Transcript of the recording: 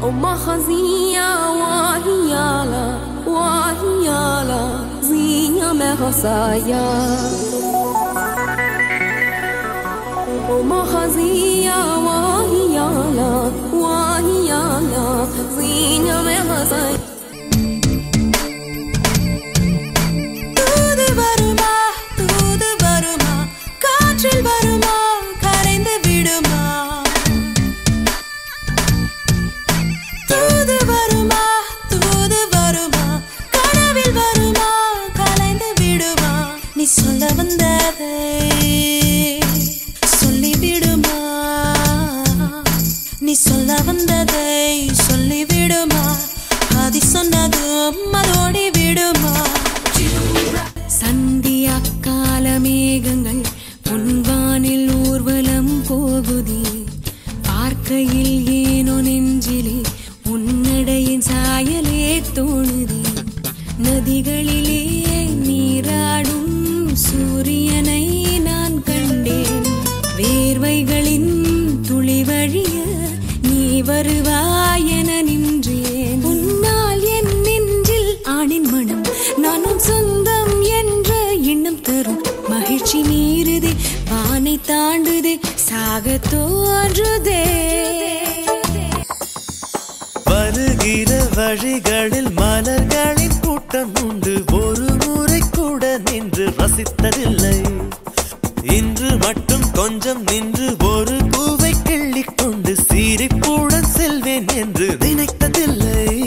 أم خزية وهيالا وهيالا زينة مغصايا أم خزية وهيالا وهيالا زينة مغصايا தூது வருமா தூது வருமா காற்றில் வருமா கரைந்து விடுமா தூது வருமா தூது வருமா கனவில் வருமா கலைந்து விடுமா நீ சொல்ல வந்ததை சொல்லி விடுமா நீ சொல்ல வந்ததை சொல்லி விடுமா அது சொன்னதும் அதோடி விடுமா சந்தியா கால மேகங்கள் பொன்வானில் ஊர்வலம் போகுதே பார்க்கையில் ஏனோ நெஞ்சிலே உன்னடையின் சாயலே தோணுதே நதிகளிலே நீராடும் சூரியனை நான் கண்டேன் வேர்வைகளின் துளி வழிய நீ வருவாய் என நின்றேன் உன்னால் என் நெஞ்சில் ஆணின் மனம் நானும் சொந்தம் என்ற எண்ணம் தரும் மகிழ்ச்சி மீறுதே வானை தாண்டுதே சாக தோன்றுதே வருகிற வழிகளில் மலர்களின் கூட்டம் உண்டு ஒரு முறை கூட நின்று ரசித்ததில்லை இன்று மட்டும் கொஞ்சம் நின்று ஒரு பூவை கிள்ளிக் கொண்டு சீரிப்புடன் செல்வேன் என்று நினைத்ததில்லை